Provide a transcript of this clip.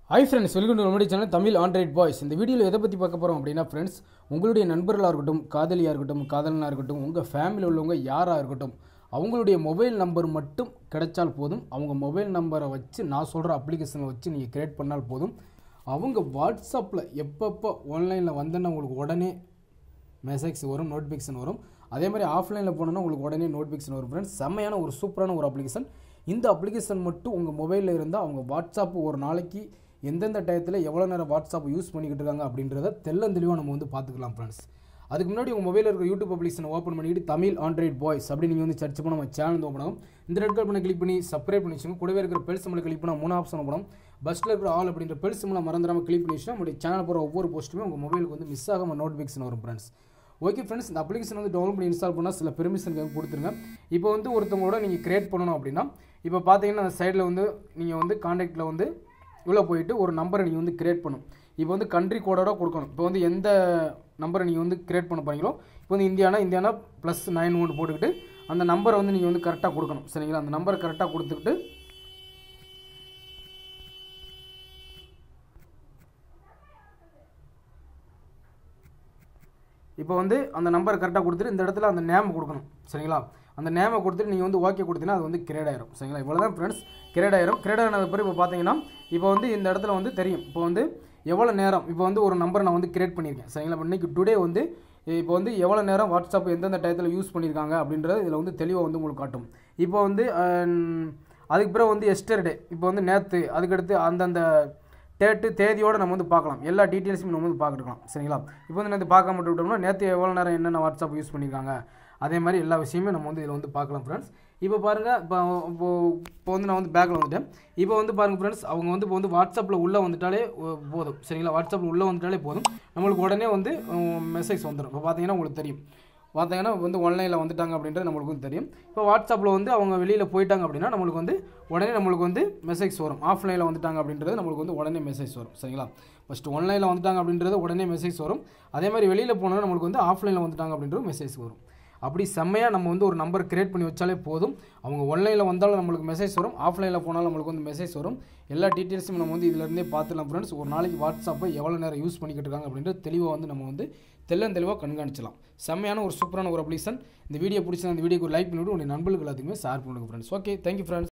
hi friends welcome to நம்முடைய channel Tamil android boys இந்த வீடியோவில் எதை பற்றி பார்க்க போகிறோம் அப்படின்னா ஃப்ரெண்ட்ஸ் உங்களுடைய நண்பர்களாக இருக்கட்டும் காதலியாக இருக்கட்டும் காதலனாக இருக்கட்டும் உங்கள் ஃபேமிலியில் உள்ளவங்க யாராக இருக்கட்டும் அவங்களுடைய மொபைல் நம்பர் மட்டும் கிடைச்சால் போதும் அவங்க மொபைல் நம்பரை வச்சு நான் சொல்கிற அப்ளிகேஷனை வச்சு நீங்கள் கிரியேட் பண்ணால் போதும் அவங்க வாட்ஸ்அப்பில் எப்பப்போ ஆன்லைனில் வந்தேன்னா உங்களுக்கு உடனே மெசேஜ் வரும் நோட்டிஃபிகேஷன் வரும் அதே மாதிரி ஆஃப்லைனில் போனோன்னா உங்களுக்கு உடனே நோட்டிஃபிகேஷன் வரும் ஃப்ரெண்ட்ஸ் செம்மையான ஒரு சூப்பரான ஒரு அப்ளிகேஷன் இந்த அப்ளிகேஷன் மட்டும் உங்கள் மொபைலில் இருந்தால் அவங்க வாட்ஸ்அப் ஒரு நாளைக்கு எந்தெந்த டயத்தில் எவ்வளோ நேரம் வாட்ஸ்அப் யூஸ் பண்ணிக்கிட்டு இருக்காங்க அப்படின்றத தெள்ளந்தெளிவாக நம்ம வந்து பார்த்துக்கலாம் ஃப்ரெண்ட்ஸ் அதுக்கு முன்னாடி உங்கள் மொபைலில் இருக்கிற யூடியூப் அப்ளிகேஷனை ஓப்பன் பண்ணிட்டு தமிழ் ஆண்ட்ராய்ட் பாய்ஸ் அப்படி நீங்கள் வந்து சர்ச் பண்ண நம்ம சேனல் ஓப்பன் ஆகும் இந்த ரெட் கல் பண்ணி கிளிக் பண்ணி சப்ஸ்கிரைப் பண்ணி வச்சுங்க கூடவே இருக்கிற பெல் சிம்பிளை கிளிக் பண்ணால் மூணு ஆப்ஷன் ஓப்பன் பஸ்ட்டில் இருக்கிற ஆல் அப்படின்ற பெல் சிம்பிளை மறந்துடாமல் கிளிக் பண்ணி வச்சுன்னா நம்மளுடைய சேனல் போகிற ஒவ்வொரு போஸ்ட்டுமே உங்கள் மொபைலுக்கு வந்து மிஸ் ஆகாமல் நோட்டிஃபிகேஷன் வரும் ஃப்ரெண்ட்ஸ் ஓகே ஃப்ரெண்ட்ஸ் இந்த அப்ளிகேஷன் வந்து டவுன்லோட் பண்ணி இன்ஸ்டால் பண்ணால் சில பெர்மிஷன் கொடுத்துருங்க இப்போ வந்து ஒருத்தவங்களோட நீங்கள் கிரியேட் பண்ணணும் அப்படின்னா இப்போ பார்த்தீங்கன்னா அந்த சைடில் வந்து நீங்கள் வந்து காண்டாக்டில் வந்து உள்ளே போயிட்டு ஒரு நம்பரை நீங்கள் வந்து கிரியேட் பண்ணும் இப்போ வந்து கண்ட்ரி கோடோட கொடுக்கணும் இப்போ வந்து எந்த நம்பரை நீங்கள் வந்து கிரியேட் பண்ண போறீங்களோ இப்போ வந்து இந்தியானா இந்தியானா ப்ளஸ் நைன் ஒன் போட்டுக்கிட்டு அந்த நம்பரை வந்து நீங்கள் வந்து கரெக்டாக கொடுக்கணும் சரிங்களா அந்த நம்பரை கரெக்டாக கொடுத்துக்கிட்டு இப்போ வந்து அந்த நம்பர் கரெக்டாக கொடுத்துட்டு இந்த இடத்துல அந்த நேம் கொடுக்கணும் சரிங்களா அந்த நேமை கொடுத்துட்டு நீங்கள் வந்து ஓகே கொடுத்தீங்கன்னா அது வந்து கிரேட் ஆயிரும் சரிங்களா இவ்வளோ தான் ஃப்ரெண்ட்ஸ் கிரேட் ஆயிரும் கிரேட் ஆனது பிறகு இப்போ பார்த்தீங்கன்னா இப்போ வந்து இந்த இடத்துல வந்து தெரியும் இப்போ வந்து எவ்வளோ நேரம் இப்போ வந்து ஒரு நம்பரை நான் வந்து கிரியேட் பண்ணியிருக்கேன் சரிங்களா இப்போ இன்றைக்கி டுடே வந்து இப்போ வந்து எவ்வளோ நேரம் வாட்ஸ்அப் எந்தெந்த டயத்தில் யூஸ் பண்ணியிருக்காங்க அப்படின்றது இதில் வந்து தெளிவாக வந்து உங்களுக்கு காட்டும் இப்போ வந்து அஹ், அதுக்கு பிறகு வந்து எஸ்டர்டே இப்போ வந்து நேற்று அதுக்கடுத்து அந்தந்த டேட்டு தேதியோடு நம்ம வந்து பார்க்கலாம் எல்லா டீட்டெயில்ஸும் நம்ம வந்து பார்த்துக்கலாம் சரிங்களா இப்போ வந்து நேற்று பார்க்க மட்டும் விட்டோம்னா நேற்று எவ்வளோ நேரம் என்னென்ன வாட்ஸ்அப் யூஸ் பண்ணியிருக்காங்க அதே மாதிரி எல்லா விஷயமே நம்ம வந்து இதில் வந்து பார்க்கலாம் ஃப்ரெண்ட்ஸ் இப்போ பாருங்கள் இப்போ இப்போ இப்போ வந்து நான் வந்து பேக்கில் வந்துட்டேன் இப்போ வந்து பாருங்கள் ஃப்ரெண்ட்ஸ் அவங்க வந்து இப்போ வந்து வாட்ஸ்அப்பில் உள்ளே வந்துட்டாலே ஒ- போதும் சரிங்களா வாட்ஸ்அப்பில் உள்ளே வந்துட்டாலே போதும் நம்மளுக்கு உடனே வந்து மெசேஜ் வந்துடும் இப்போ பார்த்தீங்கன்னா உங்களுக்கு தெரியும் பார்த்தீங்கன்னா வந்து ஆன்லைனில் வந்துட்டாங்க அப்படின்றது நம்மளுக்கு வந்து தெரியும் இப்போ வாட்ஸ்அப்பில் வந்து அவங்க வெளியில் போயிட்டாங்க அப்படின்னா நம்மளுக்கு வந்து உடனே நம்மளுக்கு வந்து மெசேஜ் வரும் ஆஃப்லைனில் வந்துட்டாங்க அப்படின்றது நம்மளுக்கு வந்து உடனே மெசேஜ் வரும் சரிங்களா ஃபஸ்ட்டு ஆன்லைனில் வந்துட்டாங்க அப்படின்றது உடனே மெசேஜ் வரும் அதே மாதிரி வெளியில் போனோன்னா நம்மளுக்கு வந்து ஆஃப்லைனில் வந்துட்டாங்க அப்படின்றது மெசேஜ் வரும் அப்படி செம்மையாக நம்ம வந்து ஒரு நம்பர் கிரியேட் பண்ணி வச்சாலே போதும் அவங்க ஆன்லைனில் வந்தாலும் நம்மளுக்கு மெசேஜ் வரும் ஆஃப்லைனில் போனாலும் நம்மளுக்கு வந்து மெசேஜ் வரும் எல்லா டீட்டெயில்ஸும் நம்ம வந்து இதிலிருந்தே பார்த்துலாம் ஃப்ரெண்ட்ஸ் ஒரு நாளைக்கு வாட்ஸ்அப்பை எவ்வளோ நேரம் யூஸ் பண்ணிக்கிட்டு இருக்காங்க அப்படின்றது தெளிவாக வந்து நம்ம வந்து தெள்ளந்தெளிவாக கண்காணிச்சலாம் செம்மையான ஒரு சூப்பரான ஒரு அப்ளிகேஷன் இந்த வீடியோ பிடிச்சா இந்த வீடியோக்கு லைக் பண்ணிவிட்டு உங்களுடைய நண்பர்களுக்கு எல்லாத்துக்குமே ஷேர் பண்ணுங்க ஃப்ரெண்ட்ஸ் ஓகே தேங்க்யூ ஃப்ரெண்ட்ஸ்